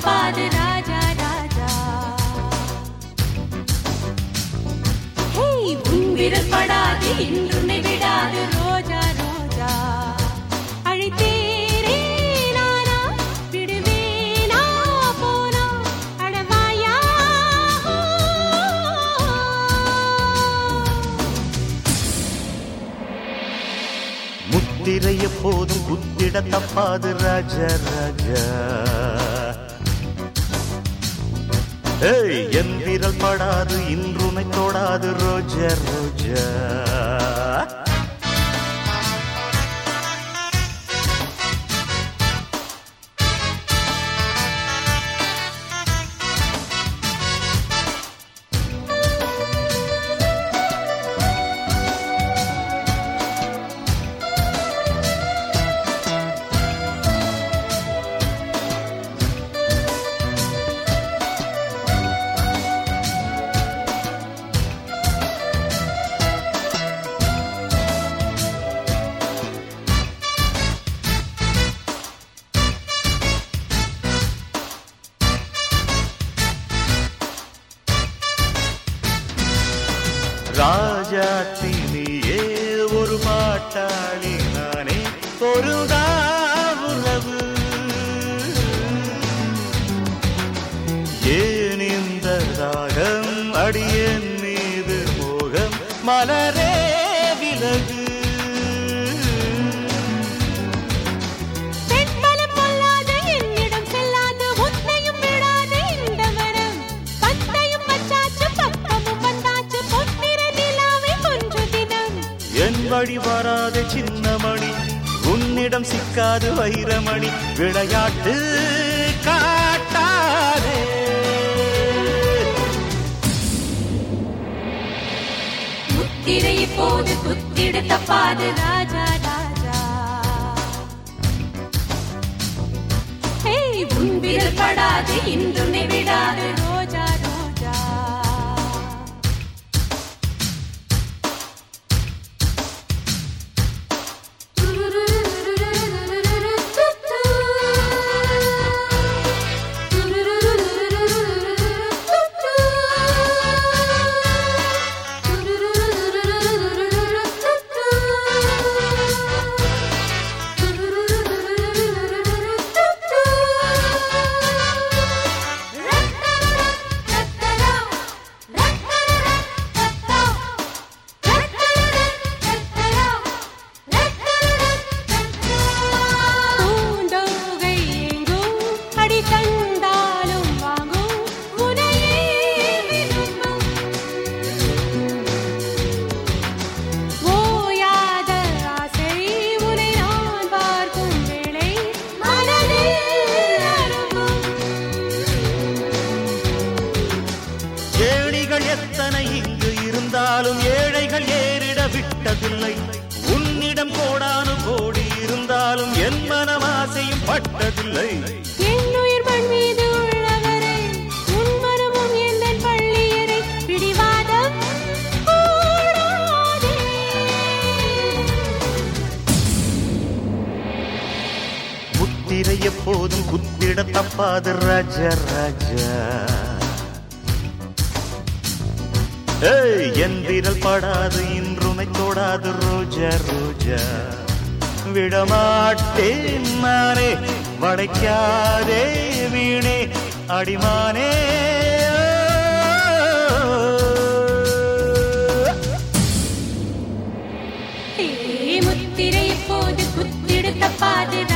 தப்பாது ராஜா ராஜா ஹேய், உன் விரல் படாது இன்றுனை விடாது ரோஜா ரோஜா அழைத்தேரே நானா விடுவேனா போனா அடவாயா முத்திரை எப்போதும் குத்திட தப்பாது ராஜா ராஜா ஏய் என் விரல் படாது இன்றுமை தொடாது ரோஜா ரோஜா ராஜாத்தி நீயே ஒரு பாட்டாளி நானே ஒரு உறவு ஏன் இந்த ராகம் அடியேன் மீது மோகம் மலரே விலகு பெண்பலம் பொல்லாது என்னிடம் செல்லாது உன்னையும் விடாது இந்த மரம் பத்தையும் வச்சாச்சு பக்கமும் வந்தாச்சு பொன்னிற நிலாவை ஒன்று தினம் என் வழி வராத சின்னமணி உன்னிடம் சிக்காது வைரமணி விளையாட்டு காட்டாதே முத்திரை இப்போது குத்திட தப்பாது ராஜா ராஜா ஹேய், உன் விரல் படாது இன்றுனை விடாது ரோஜா ரோஜா பூந்தோகை எங்கும் அடி தந்தாலும் வாங்கும் உனையே விரும்பும் ஓயாத ஆசை உனை நான் பார்க்கும் வேளை மனதில் அரும்பும் ஏணிகள் எத்தனை இங்கு இருந்தாலும் ஏழைகள் ஏறிட விட்டதில்லை உன்னிடம் கோடானு கோடி இருந்தாலும் என் மனமாசையும் பட்டதில்லை என்னுயிர் மண் மீது உள்ளவரை உன் மனமும் எந்தன் பள்ளியரை பிடிவாதம் கூடாதே முத்திரை எப்போதும் குத்திட தப்பாது ராஜா ராஜா ஏய் என் விரல் படாது இன்றுமை தொடாது ரோஜா ரோஜா விடமாட்டேன் நானே வளைக்காதே வீணே அடிமானே ஏ முத்திரை இப்போது குத்திடு தப்பாது